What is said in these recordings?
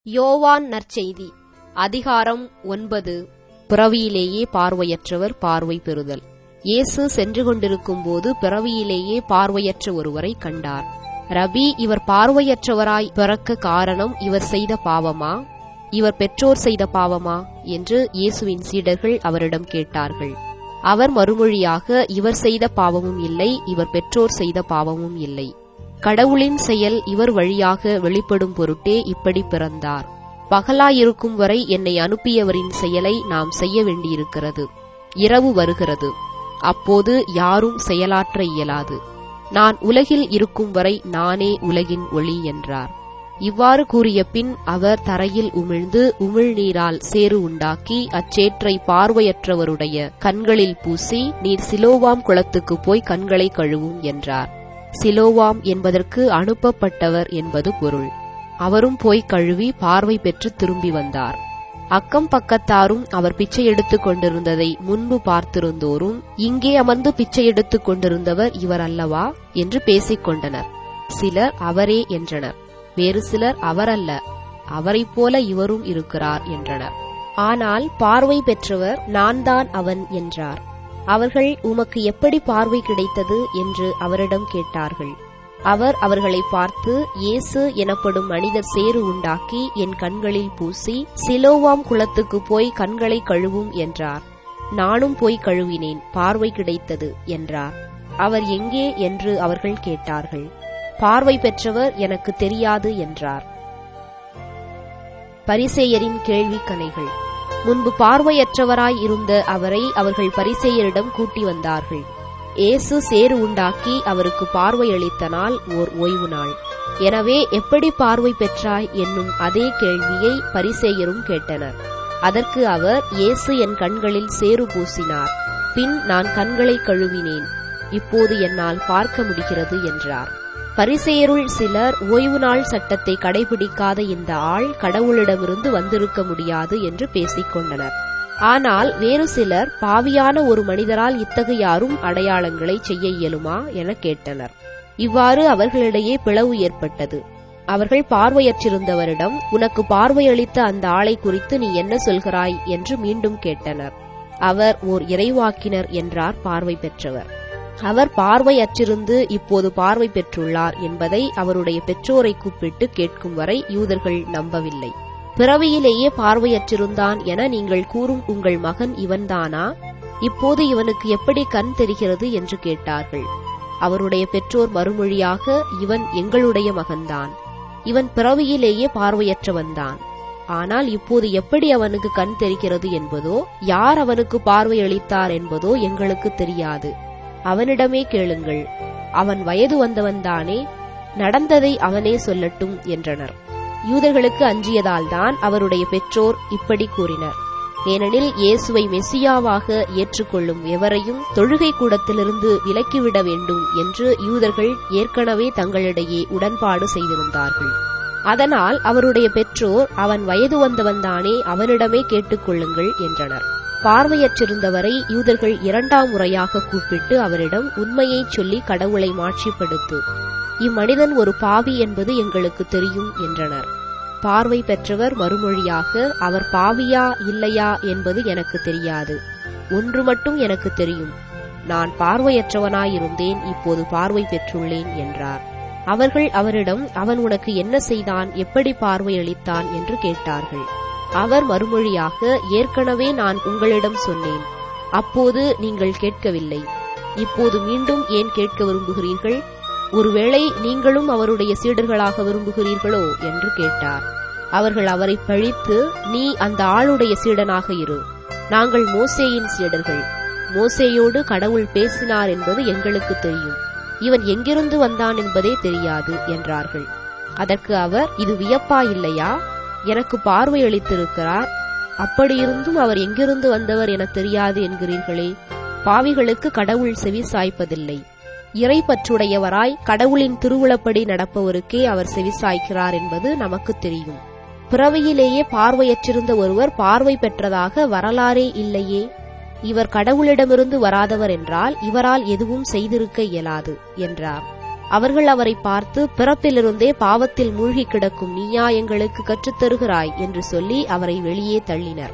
யோவான் நற்செய்தி அதிகாரம் ஒன்பது பிறவியிலேயே பார்வையற்றவர் பார்வை பெறுதல் இயேசு சென்று கொண்டிருக்கும்போது பிறவியிலேயே பார்வையற்ற ஒருவரை கண்டார் ரபி இவர் பார்வையற்றவராய் பிறக்க காரணம் இவர் செய்த பாவமா இவர் பெற்றோர் செய்த பாவமா என்று இயேசுவின் சீடர்கள் அவரிடம் கேட்டார்கள் அவர் மறுமொழியாக இவர் செய்த பாவமும் இல்லை இவர் பெற்றோர் செய்த பாவமும் இல்லை கடவுளின் செயல் இவர் வழியாக வெளிப்படும் பொருட்டே இப்படி பிறந்தார் பகலாயிருக்கும் வரை என்னை அனுப்பியவரின் செயலை நாம் செய்ய வேண்டியிருக்கிறது இரவு வருகிறது அப்போது யாரும் செயலாற்ற இயலாது நான் உலகில் இருக்கும் வரை நானே உலகின் ஒளி என்றார் இவ்வாறு கூறிய பின் அவர் தரையில் உமிழ்ந்து உமிழ்நீரால் சேறு உண்டாக்கி அச்சேற்றை பார்வையற்றவருடைய கண்களில் பூசி நீர் சிலோவாம் குளத்துக்கு போய் கண்களை கழுவும் என்றார் சிலோவாம் என்பதற்கு அனுப்பப்பட்டவர் என்பது பொருள் அவரும் போய் கழுவி பார்வை பெற்று திரும்பி வந்தார் அக்கம் பக்கத்தாரும் அவர் பிச்சை எடுத்துக் கொண்டிருந்ததை முன்பு பார்த்திருந்தோரும் இங்கே அமர்ந்து பிச்சை எடுத்துக் கொண்டிருந்தவர் இவர் அல்லவா என்று பேசிக் கொண்டனர் சிலர் அவரே என்றனர் வேறு சிலர் அவரல்ல அவரைப் போல இவரும் இருக்கிறார் என்றனர் ஆனால் பார்வை பெற்றவர் நான் தான் அவன் என்றார் அவர்கள் உமக்கு எப்படி பார்வை கிடைத்தது என்று அவரிடம் கேட்டார்கள் அவர் அவர்களை பார்த்து இயேசு எனப்படும் மனிதர் சேறு உண்டாக்கி என் கண்களில் பூசி சிலோவாம் குளத்துக்கு போய் கண்களை கழுவும் என்றார் நானும் போய் கழுவினேன் பார்வை கிடைத்தது என்றார் அவர் எங்கே என்று அவர்கள் கேட்டார்கள் பார்வை பெற்றவர் எனக்கு தெரியாது என்றார் பரிசேயரின் கேள்வி கணைகள் முன்பு பார்வையற்றவராய் இருந்த அவரை அவர்கள் பரிசேயரிடம் கூட்டி வந்தார்கள் இயேசு சேறு உண்டாக்கி அவருக்கு பார்வையளித்த நாள் ஓர் ஓய்வு நாள் எனவே எப்படி பார்வை பெற்றாய் என்னும் அதே கேள்வியை பரிசேயரும் கேட்டனர் அதற்கு அவர் இயேசு என் கண்களில் சேறு பூசினார் பின் நான் கண்களை கழுவினேன் இப்போது என்னால் பார்க்க முடிகிறது என்றார் பரிசெயருள் சிலர் ஓய்வு நாள் சட்டத்தை கடைபிடிக்காத இந்த ஆள் கடவுளிடமிருந்து வந்திருக்க முடியாது என்று பேசிக் கொண்டனர் ஆனால் வேறு சிலர் பாவியான ஒரு மனிதரால் இத்தகையாரும் அடையாளங்களை செய்ய இயலுமா என கேட்டனர் இவ்வாறு அவர்களிடையே பிளவு ஏற்பட்டது அவர்கள் பார்வையற்றிருந்தவரிடம் உனக்கு பார்வையளித்த அந்த ஆளை குறித்து நீ என்ன சொல்கிறாய் என்று மீண்டும் கேட்டனர் அவர் ஓர் இறைவாக்கினர் என்றார் பார்வை பெற்றவர் அவர் பார்வையற்றிருந்து இப்போது பார்வை பெற்றுள்ளார் என்பதை அவருடைய பெற்றோரை கூப்பிட்டு கேட்கும் வரை யூதர்கள் நம்பவில்லை பிறவியிலேயே பார்வையற்றிருந்தான் என நீங்கள் கூறும் உங்கள் மகன் இவன்தானா இப்போது இவனுக்கு எப்படி கண் தெரிகிறது என்று கேட்டார்கள் அவருடைய பெற்றோர் மறுமொழியாக இவன் எங்களுடைய மகன்தான் இவன் பிறவியிலேயே பார்வையற்றவன்தான் ஆனால் இப்போது எப்படி அவனுக்கு கண் தெரிகிறது என்பதோ யார் அவனுக்கு பார்வையளித்தார் என்பதோ எங்களுக்கு தெரியாது அவனிடமே கேளுங்கள் அவன் வயது வந்தவன்தானே நடந்ததை அவனே சொல்லட்டும் என்றனர் யூதர்களுக்கு அஞ்சியதால்தான் அவருடைய பெற்றோர் இப்படி கூறினர் ஏனெனில் இயேசுவை மெசியாவாக ஏற்றுக்கொள்ளும் எவரையும் தொழுகை கூடத்திலிருந்து விலக்கிவிட வேண்டும் என்று யூதர்கள் ஏற்கனவே தங்களிடையே உடன்பாடு செய்திருந்தார்கள் அதனால் அவருடைய பெற்றோர் அவன் வயது வந்தவன்தானே அவனிடமே கேட்டுக்கொள்ளுங்கள் என்றனர் பார்வையற்றிருந்தவரை யூதர்கள் இரண்டாம் முறையாக கூப்பிட்டு அவரிடம் உண்மையைச் சொல்லி கடவுளை மாட்சிப்படுத்து இம்மனிதன் ஒரு பாவி என்பது எங்களுக்கு தெரியும் என்றனர் பார்வை பெற்றவர் மறுமொழியாக அவர் பாவியா இல்லையா என்பது எனக்கு தெரியாது ஒன்று மட்டும் எனக்கு தெரியும் நான் பார்வையற்றவனாயிருந்தேன் இப்போது பார்வை பெற்றுள்ளேன் என்றார் அவர்கள் அவரிடம் அவன் உனக்கு என்ன செய்தான் எப்படி பார்வையளித்தான் என்று கேட்டார்கள் அவர் மறுமொழியாக ஏற்கனவே நான் உங்களிடம் சொன்னேன் அப்போது நீங்கள் கேட்கவில்லை இப்போது மீண்டும் ஏன் கேட்க விரும்புகிறீர்கள் ஒருவேளை நீங்களும் அவருடைய சீடர்களாக விரும்புகிறீர்களோ என்று கேட்டார் அவர்கள் அவரை பழித்து நீ அந்த ஆளுடைய சீடனாக இரு நாங்கள் மோசேயின் சீடர்கள் மோசேயோடு கடவுள் பேசினார் என்பது எங்களுக்கு தெரியும் இவன் எங்கிருந்து வந்தான் என்பதே தெரியாது என்றார்கள் அதற்கு அவர் இது வியப்பா இல்லையா எனக்கு பார்வையளித்திருக்கிறார் அப்படியிருந்தும் அவர் எங்கிருந்து வந்தவர் என தெரியாது என்கிறீர்களே பாவிகளுக்கு கடவுள் செவி சாய்ப்பதில்லை இறை பற்றுடையவராய் கடவுளின் திருவுளப்படி நடப்பவருக்கே அவர் செவிசாய்க்கிறார் என்பது நமக்கு தெரியும் பிறவியிலேயே பார்வையற்றிருந்த ஒருவர் பார்வை பெற்றதாக வரலாறே இல்லையே இவர் கடவுளிடமிருந்து வராதவர் என்றால் இவரால் எதுவும் செய்திருக்க இயலாது என்றார் அவர்கள் அவரை பார்த்து பிறப்பிலிருந்தே பாவத்தில் மூழ்கி கிடக்கும் நீயா எங்களுக்கு கற்றுத்தருகிறாய் என்று சொல்லி அவரை வெளியே தள்ளினர்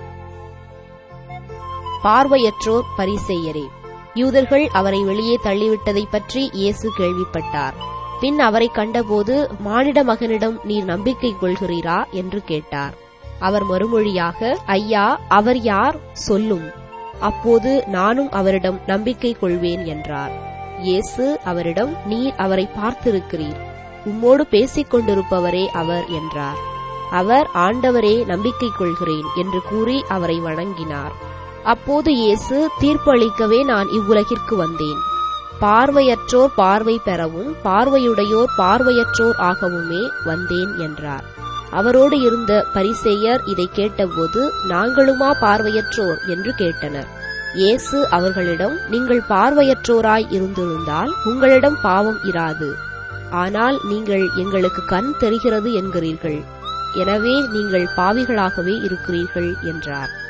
பார்வையற்றோர் பரிசெயரே யூதர்கள் அவரை வெளியே தள்ளிவிட்டதைப் பற்றி இயேசு கேள்விப்பட்டார் பின் அவரை கண்டபோது மானிட மகனிடம் நீர் நம்பிக்கை கொள்கிறீரா என்று கேட்டார் அவர் மறுமொழியாக ஐயா அவர் யார் சொல்லும் அப்போது நானும் அவரிடம் நம்பிக்கை கொள்வேன் என்றார் இயேசு அவரிடம் நீர் அவரை பார்த்திருக்கிறீர் உம்மோடு பேசிக் கொண்டிருப்பவரே அவர் என்றார் அவர் ஆண்டவரே நம்பிக்கை கொள்கிறேன் என்று கூறி அவரை வணங்கினார் அப்போது இயேசு தீர்ப்பு அளிக்கவே நான் இவ்வுலகிற்கு வந்தேன் பார்வையற்றோர் பார்வை பெறவும் பார்வையுடையோர் பார்வையற்றோர் ஆகவுமே வந்தேன் என்றார் அவரோடு இருந்த பரிசேயர் இதை கேட்டபோது நாங்களுமா பார்வையற்றோர் என்று கேட்டனர் இயேசு அவர்களிடம் நீங்கள் பார்வையற்றோராய் இருந்திருந்தால் உங்களிடம் பாவம் இராது ஆனால் நீங்கள் எங்களுக்கு கண் தெரிகிறது என்கிறீர்கள் எனவே நீங்கள் பாவிகளாகவே இருக்கிறீர்கள் என்றார்